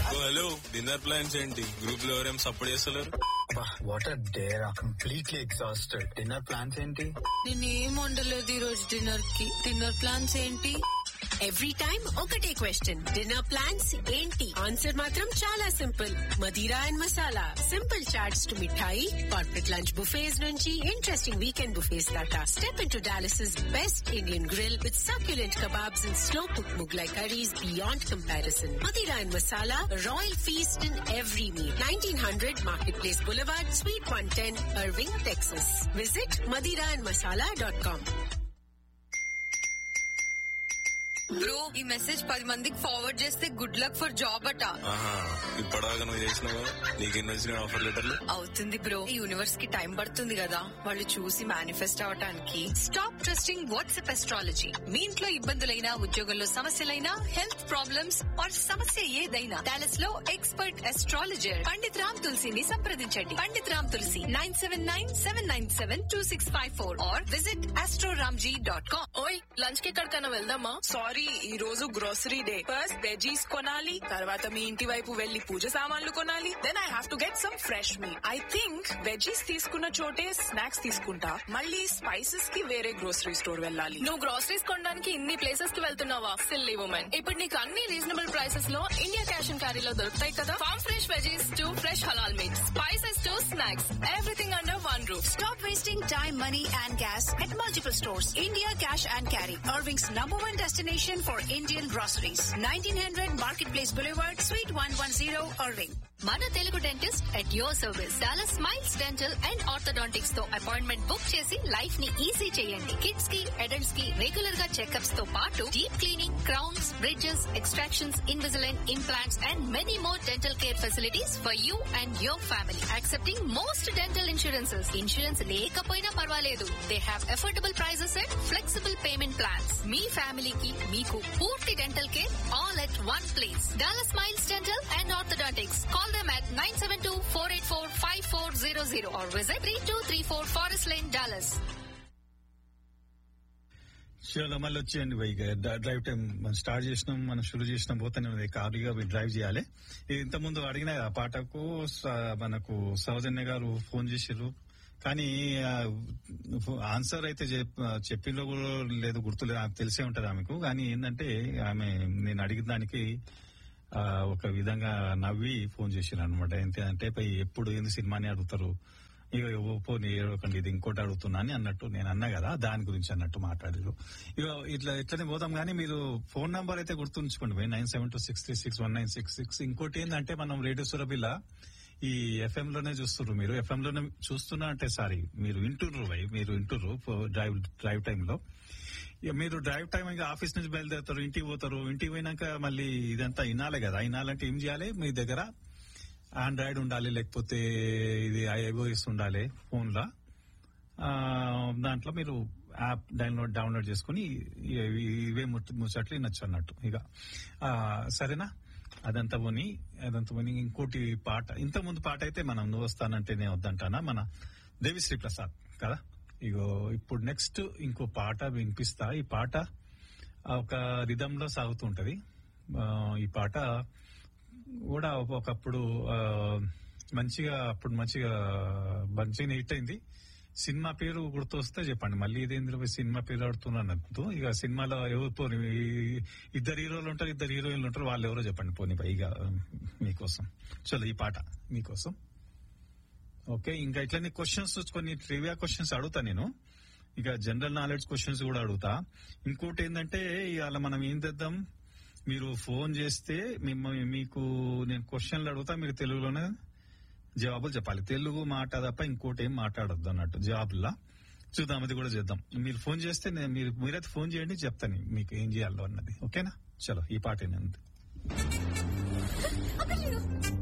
Hello dinner plans ఏంటి group లో ఎవరేం సపోర్ట్ చేస్తలేరు what are there completely exhausted dinner plans ఏంటి నేనేం వండలేదు ఈ రోజు డిన్నర్ కి డిన్నర్ ప్లాన్స్ ఏంటి ఎవ్రీ టైం ఒకటే క్వశ్చన్ డిన్నర్ ప్లాన్స్ ఏంటి ఆన్సర్ మాత్రం చాలా simple Madira and masala simple chats to mithai corporate lunch buffets నుంచి ఇంట్రెస్టింగ్ వీకెండ్ బుఫేస్ దాకా step into Dallas best Indian grill with succulent kebabs and slow cooked Mughlai curries beyond comparison. Madira and Masala, a royal feast in every meal. 1900 Marketplace Boulevard, Suite 110, Irving, Texas. Visit madiraandmasala.com. Bro ఈ message పది మందికి forward చేస్తే good luck for job అట ఆహా ఇప్పటిదాకా నువ్వు చేసినావు నీకెన్ని వచ్చినాయి ఆఫర్ లెటర్లు అవుతుంది బ్రో ఈ యూనివర్స్ కి టైం పడుతుంది కదా వాళ్ళు చూసి మేనిఫెస్ట్ అవటానికి స్టాప్ ట్రస్టింగ్ వాట్సాప్ ఎస్ట్రాలజీ మీ ఇంట్లో ఇబ్బందులైనా ఉద్యోగంలో సమస్యలైనా హెల్త్ ప్రాబ్లమ్స్ ఆర్ సమస్య ఏదైనా డాలస్ లో ఎక్స్పర్ట్ ఎస్ట్రాలజర్ పండిత్ రామ్ తులసిని సంప్రదించండి Pandit Ram Tulasi nine seven nine seven nine seven two six five four or visit astroramji dot com ఓయ్ లంచ్ కి ఎక్కడికైనా వెళ్దామా సారీ ఈ రోజు గ్రోసరీ డే ఫస్ట్ వెజీస్ కొనాలి తర్వాత మీ ఇంటి వైపు వెళ్లి పూజ సామాన్లు కొనాలి then I have to get some fresh మీ ఐ థింక్ వెజీస్ తీసుకున్న చోటే స్నాక్స్ తీసుకుంటా మళ్ళీ స్పైసెస్ కి వేరే గ్రోసరీ స్టోర్ వెళ్ళాలి నువ్వు గ్రోసరీస్ కొనడానికి ఇన్ని ప్లేసెస్ కి వెళ్తున్నావా సిల్లీ ఉమెన్ ఇప్పుడు నీకు అన్ని రీజనబుల్ ప్రైసెస్ లో ఇండియా క్యాష్ అండ్ క్యారీలో దొరుకుతాయి కదా farm fresh veggies to fresh halal meat spices to snacks everything under one roof Stop wasting time, money, and gas at multiple stores. India Cash and Carry, Irving's number one destination for Indian groceries. 1900 Marketplace Boulevard, Suite 110, Irving. మన Telugu dentist at your service Dallas smiles dental and orthodontics తో appointment book చేసి life ని easy చేయండి kids కి adults కి regular గా checkups తో పాటు deep cleaning crowns bridges extractions Invisalign implants and many more dental care facilities for you and your family accepting most dental insurances insurance లేకపోయినా పర్వాలేదు they have affordable prices and flexible payment plans మీ ఫ్యామిలీకి మీకు పూర్తి dental care all at one place Dallas smiles dental and orthodontics Call them at 972-484-5400 or visit 3234 Forest Lane, Dallas. షూర్లో మళ్ళీ వచ్చేయండి bike drive time మనం స్టార్ట్ చేసినాం మనం షురు చేసినాం పోతేనే ఉంది కారుగా డ్రైవ్ చేయాలి ఇది ఇంత ముందు అడిగిన ఆ పాటకు స- మనకు సౌజన్య గారు ఫోన్ చేసిర్రు కానీ ఆన్సర్ అయితే చెప్- చెప్పిందో కూడా లేదు గుర్తులేదు ఆమెకు తెలిసే ఉంటది ఆమెకు కానీ ఏంటంటే ఆమె నేను అడిగిన దానికి ఆ, ఒక విధంగా నవ్వి ఫోన్ చేసిరు అనమాట ఏంటంటే పై ఎప్పుడు ఏంది సినిమాని అడుగుతారు ఇక పోనీ ఏడవకండి ఇది ఇంకోటి అడుగుతున్నా అని అన్నట్టు నేను అన్నా కదా దాని గురించి అన్నట్టు మాట్లాడారు ఇక ఇట్లా ఇట్లనే పోతాం కానీ మీరు ఫోన్ నంబర్ అయితే గుర్తుంచుకోండి nine seven two six three six one nine six six ఇంకోటి ఏంటంటే మనం రేడియో సురభిల ఈ ఎఫ్ఎం లోనే చూస్తున్నారు మీరు ఎఫ్ఎం లోనే చూస్తున్నా అంటే సారీ మీరు వింటుర్రు భయ్ మీరు వింటుర్రు డ్రైవ్ డ్రైవ్ టైంలో ఇక మీరు డ్రైవ్ టైం ఇంకా ఆఫీస్ నుంచి బయలుదేరుతారు ఇంటికి పోతారు ఇంటికి పోయినాక మళ్ళీ ఇదంతా వినాలి కదా వినాలంటే ఏం చేయాలి మీ దగ్గర ఆండ్రాయిడ్ ఉండాలి లేకపోతే ఇది ఐఓఎస్ ఉండాలి ఫోన్ లో ఆ, దాంట్లో మీరు యాప్ డౌన్లోడ్ డౌన్లోడ్ చేసుకుని ఇ- ఇవే ముచ్చ- ముచ్చట్లు వినొచ్చు అన్నట్టు ఇక ఆ, సరేనా అదంతా పోని అదంతా పోని ఇంకోటి పాట ఇంత ముందు పాట అయితే మనం నువ్వు వస్తానంటేనే వద్దంటానా మన దేవిశ్రీ ప్రసాద్ కదా ఇగో ఇప్పుడు నెక్స్ట్ ఇంకో పాట వినిపిస్తా ఈ పాట ఒక రిధంలో సాగుతుంటది ఆ, ఈ పాట కూడా ఒకప్పుడు ఆ, మంచిగా అప్పుడు మంచిగా మంచిగా హిట్ అయింది సినిమా పేరు గుర్తొస్తే చెప్పండి మళ్ళీ ఇదేంద్ర సినిమా పేరు ఆడుతున్నాను ఇక సినిమాలో ఎవరు పోనీ ఈ- ఇద్దరు హీరోలు ఉంటారు ఇద్దరు హీరోయిన్లు ఉంటారు వాళ్ళు ఎవరో చెప్పండి పోనీ పైగా మీకోసం చలో ఈ పాట మీకోసం ఓకే ఇంకా ఇట్లనే క్వశ్చన్స్ కొన్ని ట్రివియా క్వశ్చన్స్ అడుగుతా నేను ఇక జనరల్ నాలెడ్జ్ క్వశ్చన్స్ కూడా అడుగుతా ఇంకోటి ఏంటంటే ఇవాళ మనం ఏం తెద్దాం మీరు ఫోన్ చేస్తే మిమ్మల్ని మీకు నేను క్వశ్చన్లు అడుగుతా మీరు తెలుగులోనే జవాబులు చెప్పాలి తెలుగు మాట తప్ప ఇంకోటి ఏం మాట్లాడొద్దు అన్నట్టు జవాబులా చూద్దాం అది కూడా చేద్దాం మీరు ఫోన్ చేస్తే నేను మీరు మీరైతే ఫోన్ చేయండి చెప్తాను మీకు ఏం చేయాలో అన్నది ఓకేనా చలో ఈ పాట ఉంది అక్కర్లేదు